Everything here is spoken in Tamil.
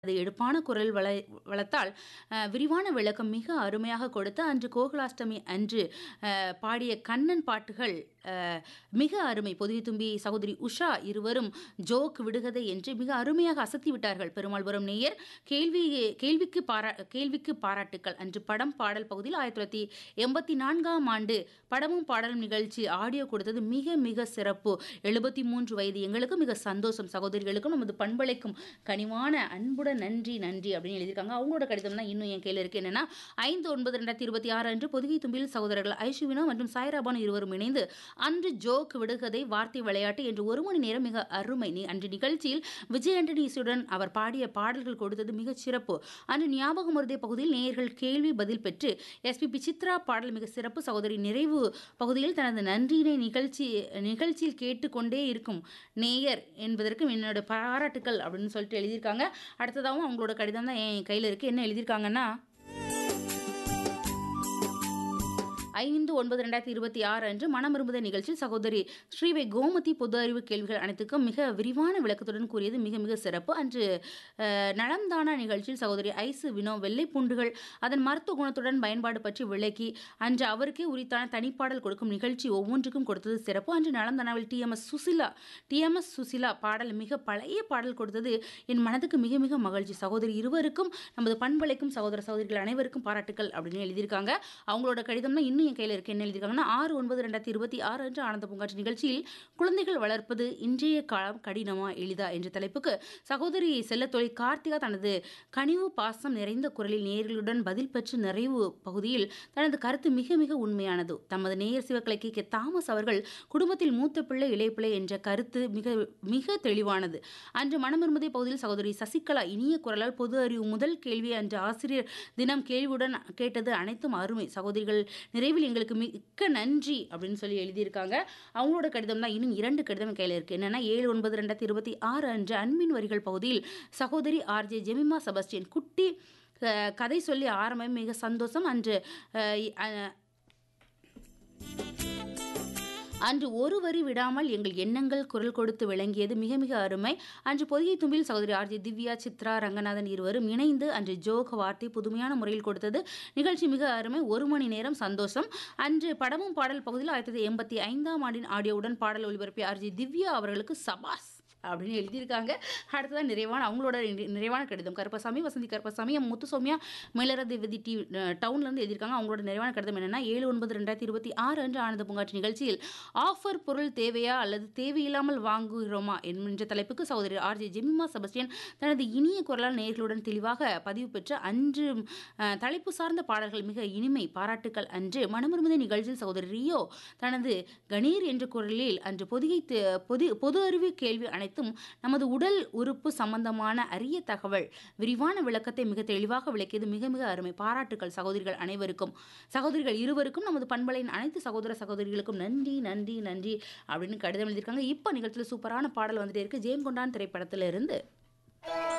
அது எடுப்பான குரல் வள வளத்தால் அ, விரிவான விளக்கம் மிக அருமையாக கொடுத்து அன்று கோகுலாஷ்டமி அன்று அ, பாடிய கண்ணன் பாட்டுகள் அ, மிக அருமை பொதிகை தும்பி சகோதரி உஷா இருவரும் ஜோக் விடுகதை என்று மிக அருமையாக அசத்தி விட்டார்கள் பெருமாள்புரம் நேயர் கேள்வி கேள்விக்கு பாரா கேள்விக்கு பாராட்டுக்கள் அன்று படம் பாடல் பகுதியில் ஆயிரத்தி தொள்ளாயிரத்தி எண்பத்தி நான்காம் ஆண்டு படமும் பாடலும் நிகழ்ச்சி ஆடியோ கொடுத்தது மிக மிக சிறப்பு எழுபத்தி மூன்று வயது எங்களுக்கு மிக சந்தோஷம் சகோதரிகளுக்கும் நமது பண்பலைக்கும் கனிவான அன்புடன் நன்றி நன்றி அப்படின்னு எழுதியிருக்காங்க அவங்களோட கடிதம் தான் இன்னும் என் கையில் இருக்கு என்னன்னா ஐந்து ஒன்பது ரெண்டாயிரத்தி இருபத்தி ஆறு அன்று பொதுகை தும்பில் சகோதரர்கள் ஐஷுவினோ மற்றும் சாய்ராபானு இருவரும் இணைந்து அன்று ஜோக் விடுகதை வார்த்தை விளையாட்டு என்று ஒரு மணி நேரம் மிக அருமை நி- அன்று நிகழ்ச்சியில் விஜய் ஆண்டனி இசுடன் அவர் பாடிய பாடல்கள் கொடுத்தது மிகச் சிறப்பு அன்று ஞாபகம் மருதிய பகுதியில் நேயர்கள் கேள்வி பதில் பெற்று எஸ்பிபி சித்ரா பாடல் மிக சிறப்பு சகோதரி நிறைவு பகுதியில் தனது நன்றியினை நிகழ்ச்சி நிகழ்ச்சியில் கேட்டுக்கொண்டே இருக்கும் நேயர் என்பதற்கு என்னோட பாராட்டுக்கள் அப்படின்னு சொல்லிட்டு எழுதியிருக்காங்க அடுத்ததாகவும் அவங்களோட கடிதம் தான் என் கையில் இருக்குது என்ன எழுதியிருக்காங்கன்னா ஐந்து ஒன்பது ரெண்டாயிரத்தி இருபத்தி ஆறு அன்று மனமிரும்புத நிகழ்ச்சியில் சகோதரி ஸ்ரீவை கோமதி பொது அறிவு கேள்விகள் அனைத்துக்கும் மிக விரிவான விளக்கத்துடன் கூறியது மிக மிக சிறப்பு அன்று அஹ், நலம்தானா நிகழ்ச்சியில் சகோதரி ஐசு வினோ வெள்ளை பூண்டுகள் அதன் மருத்துவ குணத்துடன் பயன்பாடு பற்றி விளக்கி அன்று அவருக்கே உரித்தான தனிப்பாடல் கொடுக்கும் நிகழ்ச்சி ஒவ்வொன்றுக்கும் கொடுத்தது சிறப்பு அன்று நலம்தானாவில் டிஎம்எஸ் சுசிலா டிஎம்எஸ் சுசிலா பாடல் மிக பழைய பாடல் கொடுத்தது என் மனதுக்கு மிக மிக மகிழ்ச்சி சகோதரி இருவருக்கும் நமது பண்பலைக்கும் சகோதர சகோதரிகள் அனைவருக்கும் பாராட்டுக்கள் அப்படின்னு எழுதியிருக்காங்க அவங்களோட கடிதம் தான் இன்னும் என் கையில் இருக்கு என்ன எழுதியிருக்காங்கன்னா ஆறு ஒன்பது ரெண்டாயிரத்தி இருபத்தி ஆறு அன்று ஆனந்த பூங்காட்சி நிகழ்ச்சியில் குழந்தைகள் வளர்ப்பது இன்றைய காலம் கடினமா எளிதா என்ற தலைப்புக்கு சகோதரி செல்லத்தொழி கார்த்திகா தனது கனிவு பாசம் நிறைந்த குரலில் நேயர்களுடன் பதில் பெற்று நிறைவு பகுதியில் தனது கருத்து மிக மிக உண்மையானது தமது நேயர் சிவக்கலை கே கே தாமஸ் அவர்கள் குடும்பத்தில் மூத்த பிள்ளை இளைய பிள்ளை என்ற கருத்து மிக மிக தெளிவானது அன்று மனமிரும்பதை பகுதியில் சகோதரி சசிகலா இனிய குரலால் பொது அறிவு முதல் கேள்வி அன்று ஆசிரியர் தினம் கேள்வியுடன் கேட்டது அனைத்தும் அருமை சகோதரிகள் நிறைவில் எங்களுக்கு மிக்க நன்றி அப்படின்னு சொல்லி எழுதியிருக்காங்க அவங்களோட கடிதம் தான் இன்னும் இரண்டு கடிதம் கையில் இருக்கு என்னன்னா ஏழு ஒன்பது ரெண்டாயிரத்தி இருபத்தி ஆறு அன்று அன்பின் வரிகள் பகுதியில் சகோதரி ஆர்ஜே ஜெமிமா செபஸ்டியன் குட்டி அஹ், கதை சொல்லி ஆரம்பம் மிக சந்தோஷம் அன்று அஹ், அஹ், அன்று ஒரு வரி விடாமல் எங்கள் எண்ணங்கள் குரல் கொடுத்து விளங்கியது மிக மிக அருமை அன்று பொதிகை தும்பில் சகோதரி ஆர்ஜி திவ்யா சித்ரா ரங்கநாதன் இருவரும் இணைந்து அன்று ஜோக் வார்த்தை புதுமையான முறையில் கொடுத்தது நிகழ்ச்சி மிக அருமை ஒரு மணி நேரம் சந்தோஷம் அன்று படமும் பாடல் பகுதியில் ஆயிரத்தி தொள்ளாயிரத்தி எண்பத்தி ஐந்தாம் ஆண்டின் ஆடியோவுடன் பாடல் ஒளிபரப்பிய ஆர்ஜி திவ்யா அவர்களுக்கு சபாஸ் அப்படின்னு எழுதியிருக்காங்க அடுத்ததான் நிறைவான அவங்களோட நி- நிறைவான கடிதம் கருப்பசாமி வசந்தி கருப்பசாமி எம் முத்துசௌமியா மேலர தேவதி டி டவுன்லேருந்து எழுதியிருக்காங்க அவங்களோட நிறைவான கடிதம் என்னன்னா ஏழு ஒன்பது ரெண்டாயிரத்தி இருபத்தி ஆறு அன்று ஆனந்த பூங்காட்சி நிகழ்ச்சியில் ஆஃபர் பொருள் தேவையா அல்லது தேவையில்லாமல் வாங்குகிறோமா என்கின்ற தலைப்புக்கு சகோதரி ஆர்ஜே ஜெமிமா செபஸ்டியன் தனது இனிய குரலால் நேயர்களுடன் தெளிவாக பதிவு பெற்ற அன்று அஹ், தலைப்பு சார்ந்த பாடல்கள் மிக இனிமை பாராட்டுக்கள் அன்று மனமிரும்புதை நிகழ்ச்சியில் சகோதரி ரியோ தனது கணீர் என்ற குரலில் அன்று பொதிகை த- பொது பொது அறிவு கேள்வி அனைத்தும் நமது உடல் உறுப்பு சம்பந்தமான அரிய தகவல் விரிவான விளக்கத்தை மிக தெளிவாக விளக்கியது மிக மிக அருமை பாராட்டுக்கள் சகோதரிகள் அனைவருக்கும் சகோதரிகள் இருவருக்கும் நமது பண்பலையின் அனைத்து சகோதர சகோதரிகளுக்கும் நன்றி நன்றி நன்றி அப்படின்னு கடிதம் எழுதியிருக்காங்க இப்போ நிகழ்ச்சியில் சூப்பரான பாடல் வந்துட்டே இருக்கு ஜெயம் கொண்டான் திரைப்படத்துல இருந்து